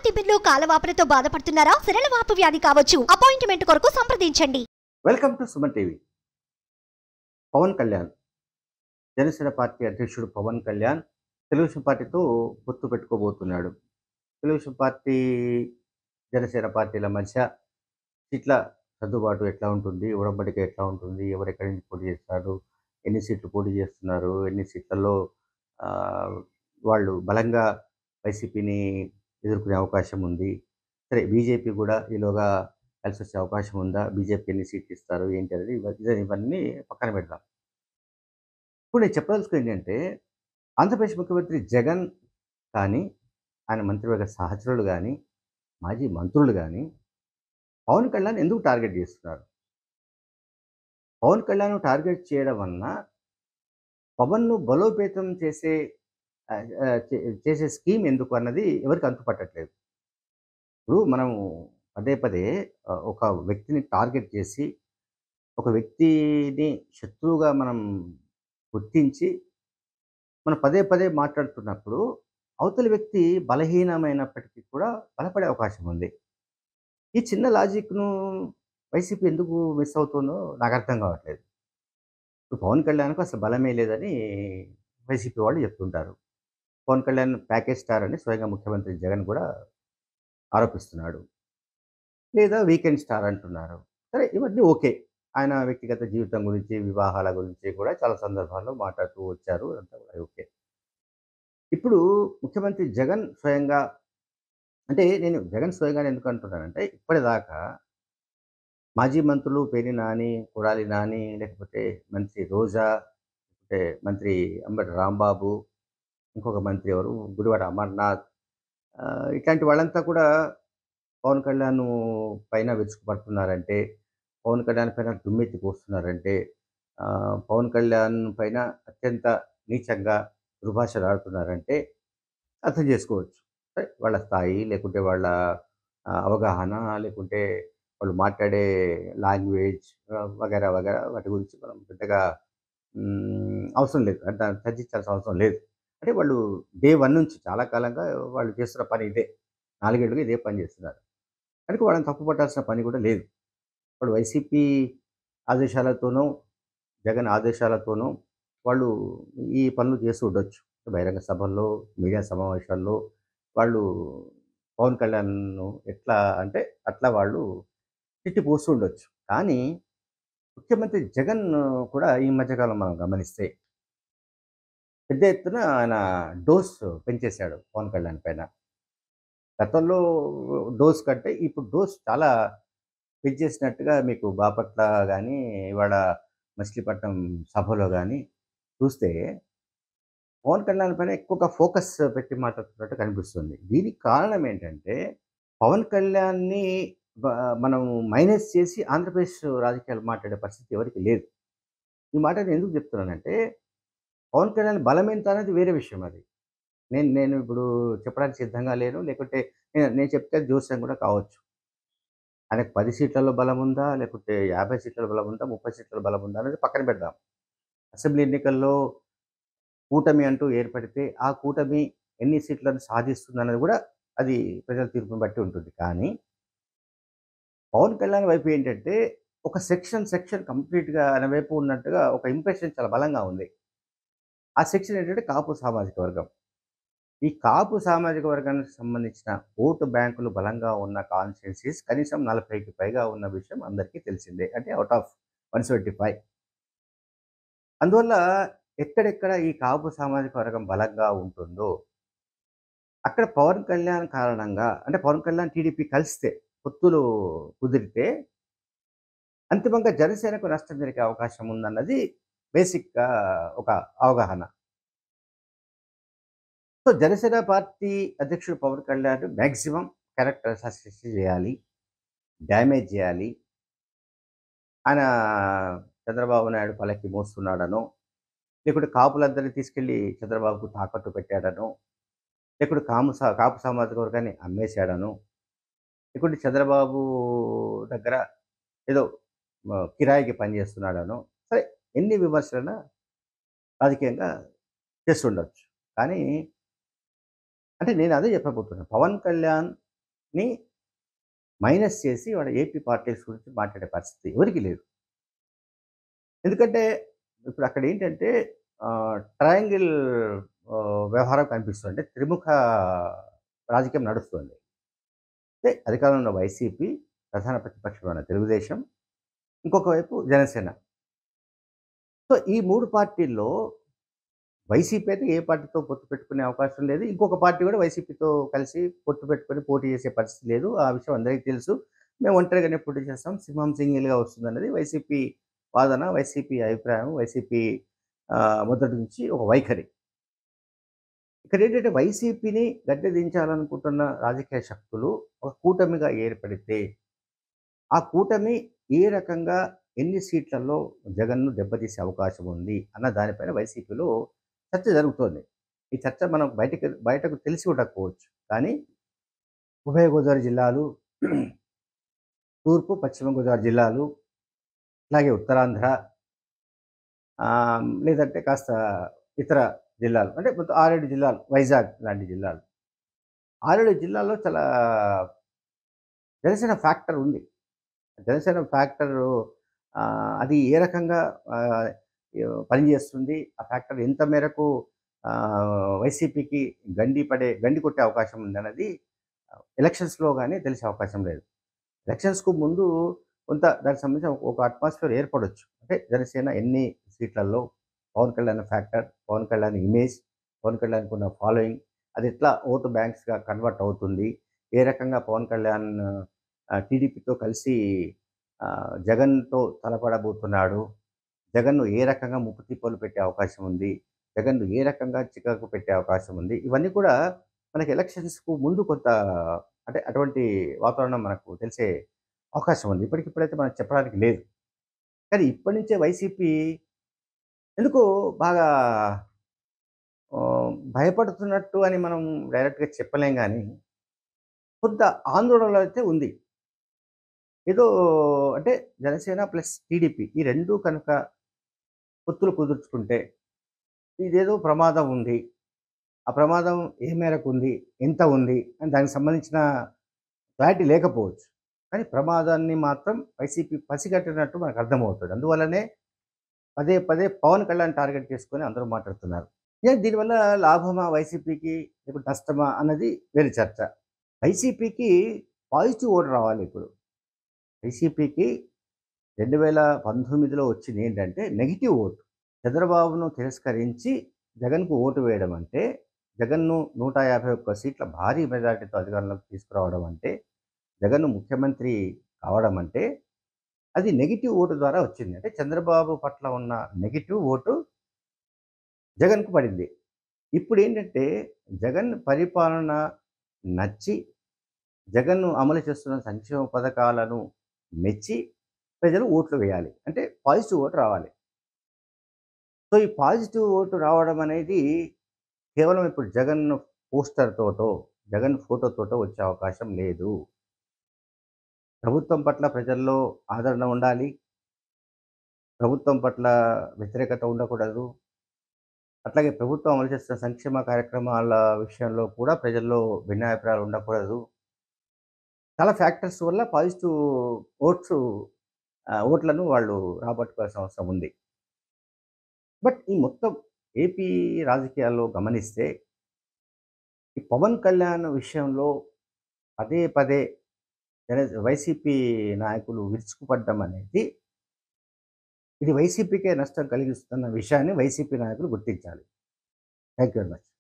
తిమ్మిర్లు కాలవాపులతో బాధపడుతున్నారా సిరలవాపు వ్యాధి కావచ్చు అపాయింట్మెంట్ కొరకు సంప్రదించండి welcome to Suman TV Pawan Kalyan Janasena Party అధ్యక్షుడు పవన్ కళ్యాణ్ తెలుగుదేశం పార్టీతో పొత్తు పెట్టుకోబోతున్నాడు తెలుగుదేశం పార్టీ జనసేన పార్టీల మధ్య సీట్ల సర్దుబాటు ఎట్లా ఉంటుంది ఉడంబడిక ఎట్లా ఉంటుంది ఎవరు ఎక్కడి నుంచి పోటీ చేస్తారు ఎన్ని సీట్లు పోటీ చేస్తున్నారు ఎన్ని సీట్లలో ఆ, వాళ్ళు బలంగా వైసీపీని ఎదుర్కొనే అవకాశం ఉంది సరే బీజేపీ కూడా ఈలోగా కలిసి వచ్చే అవకాశం ఉందా బీజేపీ ఎన్ని సీట్లు ఇస్తారు ఏంటి అనేది ఇవ- ఇదే- ఇవన్నీ పక్కన పెడదాం ఇప్పుడు నేను చెప్పదలుచుకుంది ఏంటంటే ఆంధ్రప్రదేశ్ ముఖ్యమంత్రి జగన్ కానీ ఆయన మంత్రివర్గ సహచరులు కానీ మాజీ మంత్రులు కానీ పవన్ కళ్యాణ్ ఎందుకు టార్గెట్ చేస్తున్నారు పవన్ కళ్యాణ్ టార్గెట్ చేయడం వలన పవన్ను బలోపేతం చేసే ఆ, ఆ, చే- చేసే స్కీమ్ ఎందుకు అన్నది ఎవరికి అంతుపట్టట్లేదు ఇప్పుడు మనము పదే పదే ఆ, ఒక వ్యక్తిని టార్గెట్ చేసి ఒక వ్యక్తిని శత్రువుగా మనం గుర్తించి మనం పదే పదే మాట్లాడుతున్నప్పుడు అవతలి వ్యక్తి బలహీనమైనప్పటికీ కూడా బలపడే అవకాశం ఉంది ఈ చిన్న లాజిక్ను వైసీపీ ఎందుకు మిస్ అవుతుందో నాకు అర్థం కావట్లేదు ఇప్పుడు పవన్ కళ్యాణ్కు అసలు బలమే లేదని వైసీపీ వాళ్ళు చెప్తుంటారు పవన్ కళ్యాణ్ ప్యాకేజ్ స్టార్ అని స్వయంగా ముఖ్యమంత్రి జగన్ కూడా ఆరోపిస్తున్నాడు లేదా వీకెండ్ స్టార్ అంటున్నారు సరే ఇవన్నీ ఓకే ఆయన వ్యక్తిగత జీవితం గురించి వివాహాల గురించి కూడా చాలా సందర్భాల్లో మాట్లాడుతూ వచ్చారు అంతా కూడా ఓకే ఇప్పుడు ముఖ్యమంత్రి జగన్ స్వయంగా అంటే నేను జగన్ స్వయంగా ఎందుకు అంటున్నానంటే ఇప్పటిదాకా మాజీ మంత్రులు పేరి నాని కొడాలి నాని లేకపోతే మంత్రి రోజా లేకపోతే మంత్రి అంబటి రాంబాబు ఇంకొక మంత్రి ఎవరు గుడివాడ అమర్నాథ్ ఆ, ఇట్లాంటి వాళ్ళంతా కూడా పవన్ కళ్యాణ్ పైన విరుచుకుపడుతున్నారంటే పవన్ కళ్యాణ్ పైన దుమ్మెత్తి పోస్తున్నారంటే ఆ, పవన్ కళ్యాణ్ పైన అత్యంత నీచంగా దుర్భాషలు ఆడుతున్నారంటే అర్థం చేసుకోవచ్చు సరే, వాళ్ళ స్థాయి లేకుంటే వాళ్ళ ఆ, అవగాహన లేకుంటే వాళ్ళు మాట్లాడే లాంగ్వేజ్ ఆ, వగేరా వగేరా వాటి గురించి మనం పెద్దగా మ్, అవసరం లేదు అంటే దాన్ని చర్చించాల్సిన అవసరం లేదు అంటే వాళ్ళు డే వన్ నుంచి చాలా కాలంగా వాళ్ళు చేస్తున్న పని ఇదే నాలుగేళ్ళుగా ఇదే పని చేస్తున్నారు కనుక వాళ్ళని తప్పు పట్టాల్సిన పని కూడా లేదు ఇప్పుడు వైసీపీ ఆదేశాలతోనో జగన్ ఆదేశాలతోనో వాళ్ళు ఈ పనులు చేస్తూ ఉండొచ్చు బహిరంగ సభల్లో మీడియా సమావేశాల్లో వాళ్ళు పవన్ కళ్యాణ్ను ఎట్లా అంటే అట్లా వాళ్ళు తిట్టి పోస్తూ ఉండొచ్చు కానీ ముఖ్యమంత్రి జగన్ కూడా ఈ మధ్యకాలం మనం గమనిస్తే పెద్ద ఎత్తున ఆయన డోస్ పెంచేశాడు పవన్ కళ్యాణ్ పైన గతంలో డోస్ కంటే ఇప్పుడు డోస్ చాలా పెంచేసినట్టుగా మీకు బాపట్ల కానీ ఇవాళ మచిలీపట్నం సభలో కానీ చూస్తే పవన్ కళ్యాణ్ పైన ఎక్కువగా ఫోకస్ పెట్టి మాట్లాడుతున్నట్టు కనిపిస్తుంది దీనికి కారణం ఏంటంటే పవన్ కళ్యాణ్ని బ- మనం మైనస్ చేసి ఆంధ్రప్రదేశ్ రాజకీయాలు మాట్లాడే పరిస్థితి ఎవరికి లేదు ఈ మాట నేను ఎందుకు చెప్తున్నానంటే పవన్ కళ్యాణ్ బలం ఎంత అనేది వేరే విషయం అది నేను నేను ఇప్పుడు చెప్పడానికి సిద్ధంగా లేను లేకుంటే నేను నేను చెప్తే జోస్యం కూడా కావచ్చు ఆయనకు పది సీట్లలో బలం ఉందా లేకుంటే యాభై సీట్ల బలం ఉందా ముప్పై సీట్ల బలం ఉందా అనేది పక్కన పెడదాం అసెంబ్లీ ఎన్నికల్లో కూటమి అంటూ ఏర్పడితే ఆ కూటమి ఎన్ని సీట్లను సాధిస్తుంది అనేది కూడా అది ప్రజల తీర్పుని బట్టి ఉంటుంది కానీ పవన్ కళ్యాణ్ వైపు ఏంటంటే ఒక సెక్షన్ సెక్షన్ కంప్లీట్గా ఆయన వైపు ఉన్నట్టుగా ఒక ఇంప్రెషన్ చాలా బలంగా ఉంది ఆ సెక్షన్ ఏంటంటే కాపు సామాజిక వర్గం ఈ కాపు సామాజిక వర్గానికి సంబంధించిన ఓటు బ్యాంకులు బలంగా ఉన్న కాన్స్టిట్యున్సీస్ కనీసం నలభైకి పైగా ఉన్న విషయం అందరికీ తెలిసిందే అంటే out of one seventy five అందువల్ల ఎక్కడెక్కడ ఈ కాపు సామాజిక వర్గం బలంగా ఉంటుందో అక్కడ పవన్ కళ్యాణ్ కారణంగా అంటే పవన్ కళ్యాణ్ టీడీపీ కలిస్తే పొత్తులు కుదిరితే అంతిమంగా జనసేనకు నష్టం జరిగే అవకాశం ఉందన్నది బేసిక్గా ఒక అవగాహన సో జనసేన పార్టీ అధ్యక్షుడు Pawan Kalyan maximum character assassination చేయాలి డ్యామేజ్ చేయాలి ఆయన చంద్రబాబు నాయుడు పలకి మోస్తున్నాడనో లేకుంటే కాపులందరినీ తీసుకెళ్ళి చంద్రబాబుకు తాకట్టు పెట్టాడనో లేకుంటే కాము సా కాపు సామాజిక వర్గాన్ని అమ్మేశాడనో లేకుంటే చంద్రబాబు దగ్గర ఏదో ఆ, కిరాయికి పనిచేస్తున్నాడనో సరే ఎన్ని విమర్శలైనా రాజకీయంగా చేస్తుండొచ్చు కానీ అంటే నేను అదే చెప్పబోతున్నాను పవన్ కళ్యాణ్ ని మైనస్ చేసి వాడు ఏపీ పార్టీస్ గురించి మాట్లాడే పరిస్థితి ఎవరికి లేదు ఎందుకంటే ఇప్పుడు అక్కడ ఏంటంటే ట్రయాంగిల్ వ్యవహారం కనిపిస్తుంది అంటే త్రిముఖ రాజకీయం నడుస్తుంది అంటే అధికారంలో ఉన్న వైసీపీ ప్రధాన ప్రతిపక్షమైన తెలుగుదేశం ఇంకొక వైపు జనసేన సో ఈ మూడు పార్టీల్లో వైసీపీ అయితే ఏ పార్టీతో పొత్తు పెట్టుకునే అవకాశం లేదు ఇంకొక పార్టీ కూడా వైసీపీతో కలిసి పొత్తు పెట్టుకొని పోటీ చేసే పరిస్థితి లేదు ఆ విషయం అందరికీ తెలుసు మేము ఒంటరిగానే పోటీ చేస్తాం సింహం సింగిల్గా వస్తుంది అనేది వైసీపీ వాదన వైసీపీ అభిప్రాయం వైసీపీ ఆ, మొదటి నుంచి ఒక వైఖరి ఇక్కడ ఏంటంటే వైసీపీని గద్దె దించాలనుకుంటున్న రాజకీయ శక్తులు ఒక కూటమిగా ఏర్పడితే ఆ కూటమి ఏ రకంగా ఎన్ని సీట్లలో జగన్ను దెబ్బతీసే అవకాశం ఉంది అన్న దానిపైన వైసీపీలో చర్చ జరుగుతోంది ఈ చర్చ మనం బయటకు బయటకు తెలిసి ఉండకపోవచ్చు కానీ ఉభయ గోదావరి జిల్లాలు తూర్పు పశ్చిమ గోదావరి జిల్లాలు అలాగే ఉత్తరాంధ్ర ఆ, లేదంటే కాస్త ఇతర జిల్లాలు అంటే మొత్తం ఆరేడు జిల్లాలు వైజాగ్ లాంటి జిల్లాలు ఆరేడు జిల్లాల్లో చాలా జనసేన ఫ్యాక్టర్ ఉంది జనసేన ఫ్యాక్టర్ ఆ, అది ఏ రకంగా ఆ, పనిచేస్తుంది ఆ ఫ్యాక్టర్ ఎంత మేరకు ఆ, వైసీపీకి గండి పడే గండి కొట్టే అవకాశం ఉంది అన్నది ఎలక్షన్స్లో కానీ తెలిసే అవకాశం లేదు ఎలక్షన్స్కు ముందు కొంత దానికి సంబంధించిన ఒక- ఒక అట్మాస్ఫియర్ ఏర్పడవచ్చు అంటే జనసేన ఎన్ని సీట్లలో పవన్ కళ్యాణ్ ఫ్యాక్టర్ పవన్ కళ్యాణ్ ఇమేజ్ పవన్ కళ్యాణ్కి ఉన్న ఫాలోయింగ్ అది ఎట్లా ఓటు బ్యాంక్స్గా కన్వర్ట్ అవుతుంది ఏ రకంగా పవన్ కళ్యాణ్ టీడీపీతో కలిసి ఆ, జగన్తో తలపడబోతున్నాడు జగన్ను ఏ రకంగా ముప్పు తిప్పలు పెట్టే అవకాశం ఉంది జగన్ను ఏ రకంగా చికాకు పెట్టే అవకాశం ఉంది ఇవన్నీ కూడా మనకి ఎలక్షన్స్కు ముందు కొంత అంటే అటువంటి వాతావరణం మనకు తెలిసే అవకాశం ఉంది ఇప్పటికిప్పుడైతే మనకు చెప్పడానికి లేదు కానీ ఇప్పటి నుంచే వైసీపీ ఎందుకు బాగా ఆ, భయపడుతున్నట్టు అని మనం డైరెక్ట్గా చెప్పలేం కానీ కొంత ఆందోళనలో అయితే ఉంది ఏదో అంటే జనసేన ప్లస్ టీడీపీ ఈ రెండు కనుక పొత్తులు కుదుర్చుకుంటే ఇదేదో ప్రమాదం ఉంది ఆ ప్రమాదం ఏ మేరకు ఉంది ఎంత ఉంది అని దానికి సంబంధించిన క్లారిటీ లేకపోవచ్చు కానీ ప్రమాదాన్ని మాత్రం వైసీపీ పసిగట్టినట్టు మనకు అర్థమవుతుంది అందువల్లనే పదే పదే పవన్ కళ్యాణ్ టార్గెట్ చేసుకొని అందరూ మాట్లాడుతున్నారు ఏ దీనివల్ల లాభమా వైసీపీకి ఇప్పుడు నష్టమా అన్నది వేరే చర్చ వైసీపీకి పాజిటివ్ ఓటు రావాలి ఇప్పుడు వైసీపీకి రెండు వేల పంతొమ్మిదిలో వచ్చింది ఏంటంటే నెగిటివ్ ఓటు చంద్రబాబును తిరస్కరించి జగన్కు ఓటు వేయడం అంటే జగన్ను నూట యాభై ఒక్క సీట్ల భారీ మెజార్టీతో అధికారంలోకి తీసుకురావడం అంటే జగన్ను ముఖ్యమంత్రి కావడం అంటే అది నెగిటివ్ ఓటు ద్వారా వచ్చింది అంటే చంద్రబాబు పట్ల ఉన్న నెగిటివ్ ఓటు జగన్కు పడింది ఇప్పుడు ఏంటంటే జగన్ పరిపాలన నచ్చి జగన్ను అమలు చేస్తున్న సంక్షేమ పథకాలను మెచ్చి ప్రజలు ఓట్లు వేయాలి అంటే పాజిటివ్ ఓటు రావాలి సో ఈ పాజిటివ్ ఓటు రావడం అనేది కేవలం ఇప్పుడు జగన్ పోస్టర్ తోటో జగన్ ఫోటోతోటో వచ్చే అవకాశం లేదు ప్రభుత్వం పట్ల ప్రజల్లో ఆదరణ ఉండాలి ప్రభుత్వం పట్ల వ్యతిరేకత ఉండకూడదు అట్లాగే ప్రభుత్వం అమలు చేస్తున్న సంక్షేమ కార్యక్రమాల విషయంలో కూడా ప్రజల్లో భిన్నాభిప్రాయాలు ఉండకూడదు చాలా ఫ్యాక్టర్స్ వల్ల పాజిటివ్ ఓట్స్ ఆ, ఓట్లను వాళ్ళు రాబట్టుకోవాల్సిన అవసరం ఉంది బట్ ఈ మొత్తం ఏపీ రాజకీయాల్లో గమనిస్తే ఈ పవన్ కళ్యాణ్ విషయంలో పదే పదే జన వైసీపీ నాయకులు విరుచుకుపడ్డం అనేది ఇది వైసీపీకే నష్టం కలిగిస్తున్న విషయాన్ని వైసీపీ నాయకులు గుర్తించాలి థ్యాంక్ యూ వెరీ మచ్